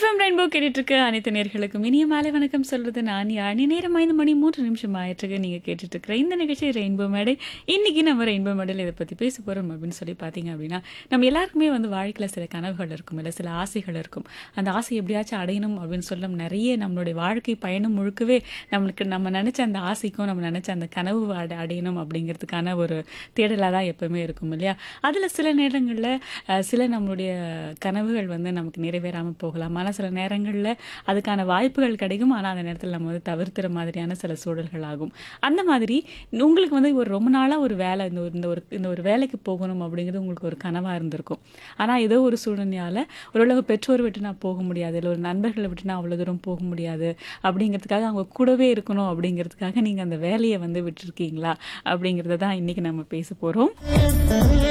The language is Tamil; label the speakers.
Speaker 1: எஃப்எம் ரெயின்போ கேட்டுட்டு இருக்க அனைத்து நேர்களுக்கும் இனிய மாலை வணக்கம் சொல்றது நான் யானி நேரம் ஐந்து மணி மூன்று நிமிஷம் ஆயிட்டு நீங்க கேட்டுட்டு இருக்கிற இந்த நிகழ்ச்சி ரெயின்போ மேடை இன்னைக்கு நம்ம ரெயின்போ மேடையில் இதை பத்தி பேச போறோம் அப்படின்னு சொல்லி பாத்தீங்க அப்படின்னா நம்ம எல்லாருக்குமே வந்து வாழ்க்கையில சில கனவுகள் இருக்கும் இல்லை சில ஆசைகள் இருக்கும் அந்த ஆசை எப்படியாச்சும் அடையணும் அப்படின்னு சொல்ல நிறைய நம்மளுடைய வாழ்க்கை பயணம் முழுக்கவே நம்மளுக்கு நம்ம நினைச்ச அந்த ஆசைக்கும் நம்ம நினைச்ச அந்த கனவு அட- அடையணும் அப்படிங்கிறதுக்கான ஒரு தேடலாக தான் எப்பவுமே இருக்கும் இல்லையா அதுல சில நேரங்கள்ல அஹ், சில நம்மளுடைய கனவுகள் வந்து நமக்கு நிறைவேறாம போகலாம் ஆனால் சில நேரங்கள்ல அதுக்கான வாய்ப்புகள் கிடைக்கும் ஆனா அந்த நேரத்தில் நம்ம வந்து தவிர்த்துற மாதிரியான சில சூழல்கள் ஆகும் அந்த மாதிரி உங்களுக்கு வந்து ஒரு ரொம்ப நாளா ஒரு வேலை இந்த ஒரு இந்த ஒரு இந்த ஒரு வேலைக்கு போகணும் அப்படிங்கிறது உங்களுக்கு ஒரு கனவா இருந்திருக்கும் ஆனா ஏதோ ஒரு சூழ்நிலையால ஓரளவு பெற்றோர் விட்டு நான் போக முடியாது இல்லை ஒரு நண்பர்களை விட்டு நான் அவ்வளவு தூரம் போக முடியாது அப்படிங்கிறதுக்காக அவங்க கூடவே இருக்கணும் அப்படிங்கிறதுக்காக நீங்க அந்த வேலையை வந்து விட்டுருக்கீங்களா அப்படிங்கிறத தான் இன்னைக்கு நம்ம பேச போறோம்